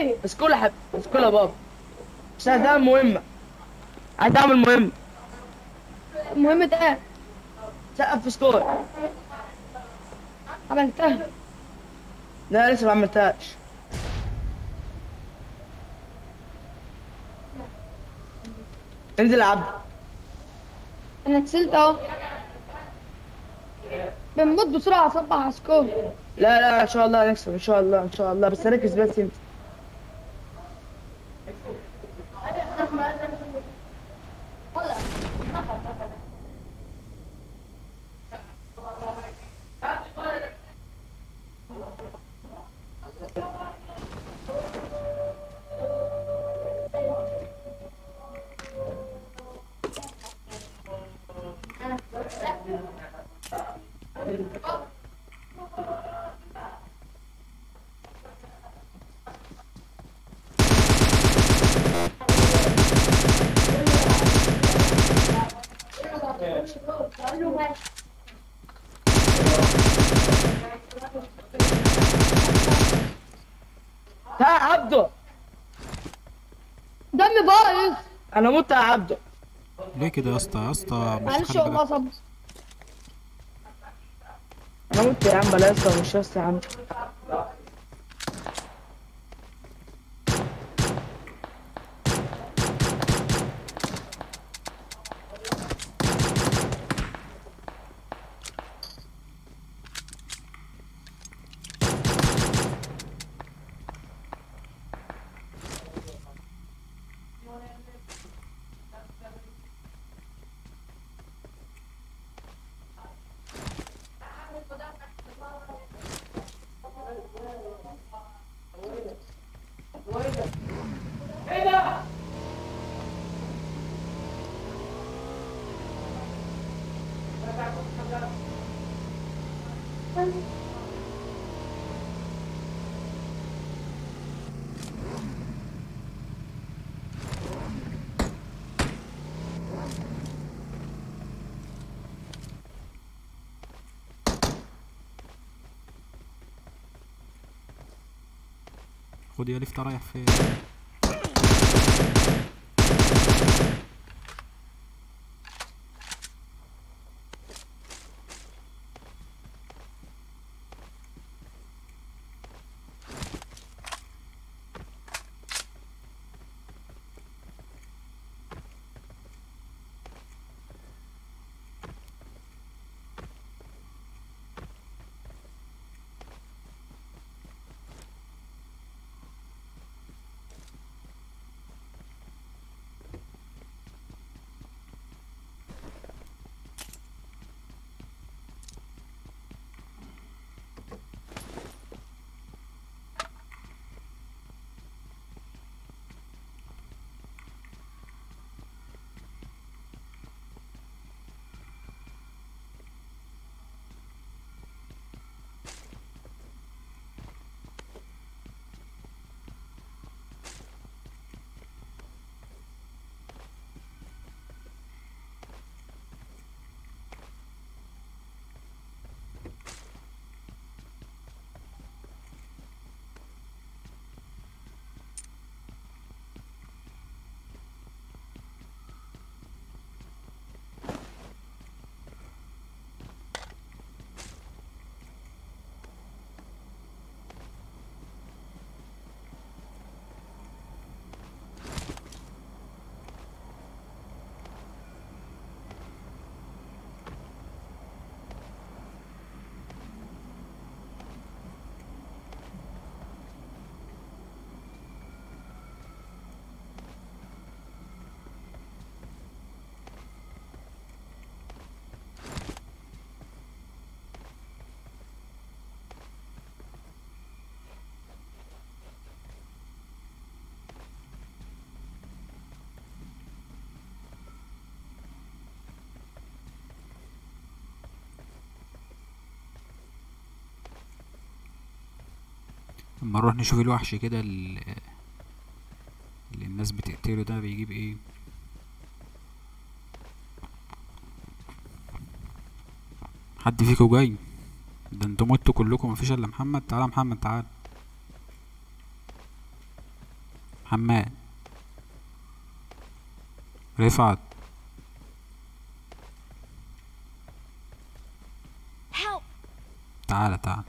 طيب اسكول يا حبيبي اسكول يا بابا عشان هتعمل مهمة عايز اعمل مهمة مهمة ايه سقف في سكول عملتها لا لسه ما عملتهاش انزل يا عبد انا اتسلت اهو بنموت بسرعة اصبح على سكور لا لا ان شاء الله هنكسب ان شاء الله ان شاء الله بس ركز بس انت ها عبده دمي بايظ انا مت يا عبده ليه كده يا اسطى يا اسطى مش معلش خلي والله بالك صبر انا مت يا عم بلا يسطا مش يسطا يا عم خد يا لفت رايح فين اما نروح نشوف الوحش كده ال- اللي الناس بتقتله ده بيجيب ايه حد فيكم جاي ده انتوا متوا كلكم مفيش الا محمد تعالى محمد تعال محمد رفعت Help! تعالى تعالى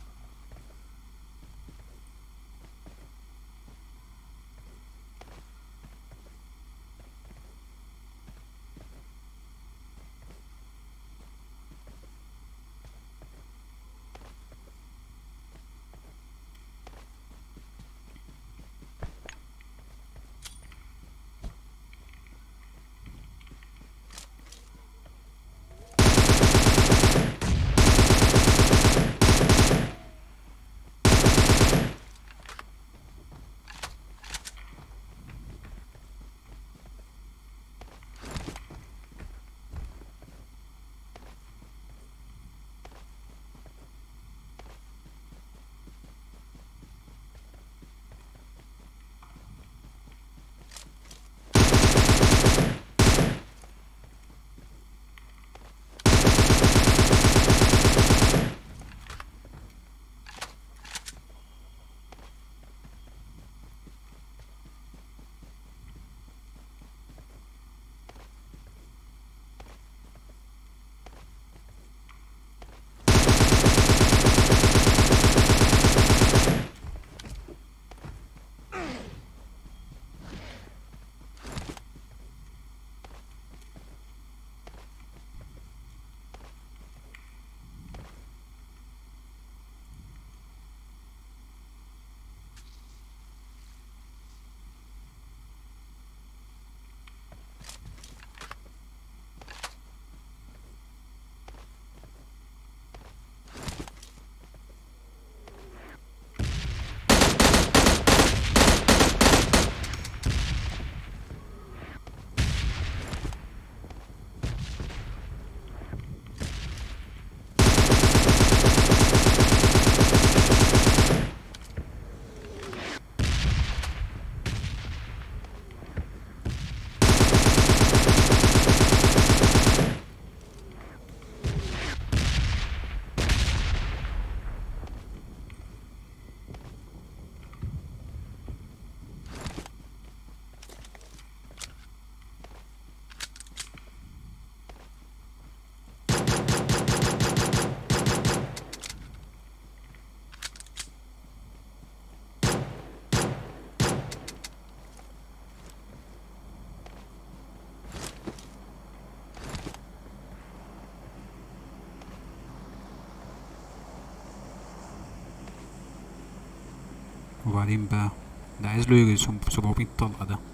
وبعدين بقى ده عايز له يجي سب- 700 طلقة ده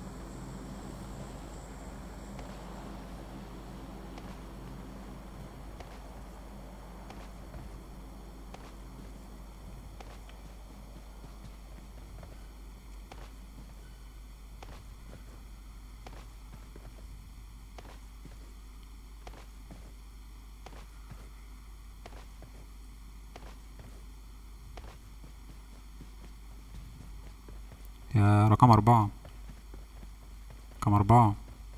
يا رقم أربعة رقم أربعة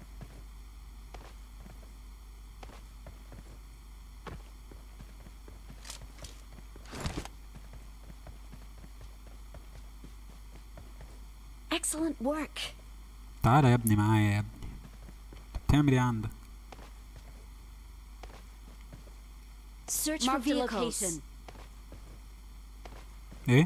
Excellent work. تعالى يا ابني معايا يا ابني أنت بتعمل ايه عندك Search Mark for the vehicles. location. ايه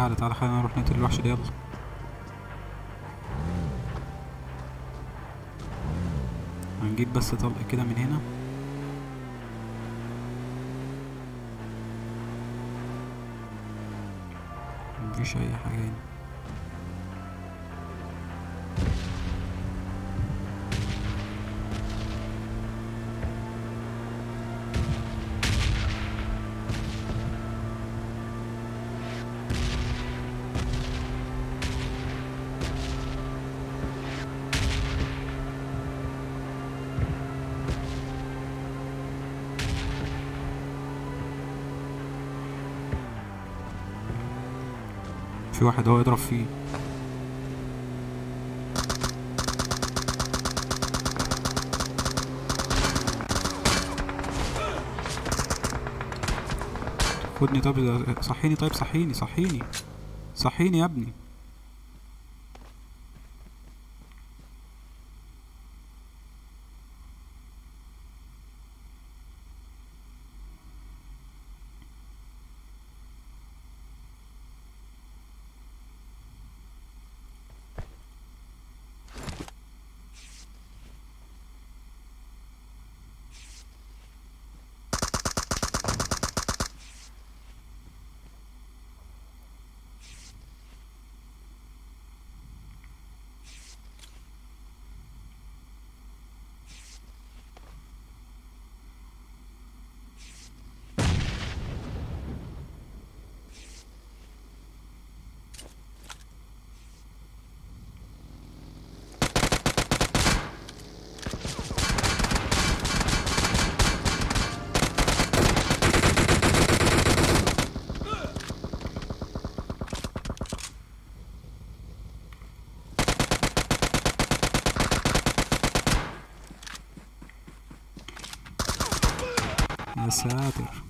تعالى تعالى خلينا نروح نقتل الوحش ده يلا هنجيب بس طلق كده من هنا مفيش اي حاجة هنا في واحد هو يضرب فيه خدني طيب صحيني طيب صحيني صحيني صحيني يا ابني يا ساتر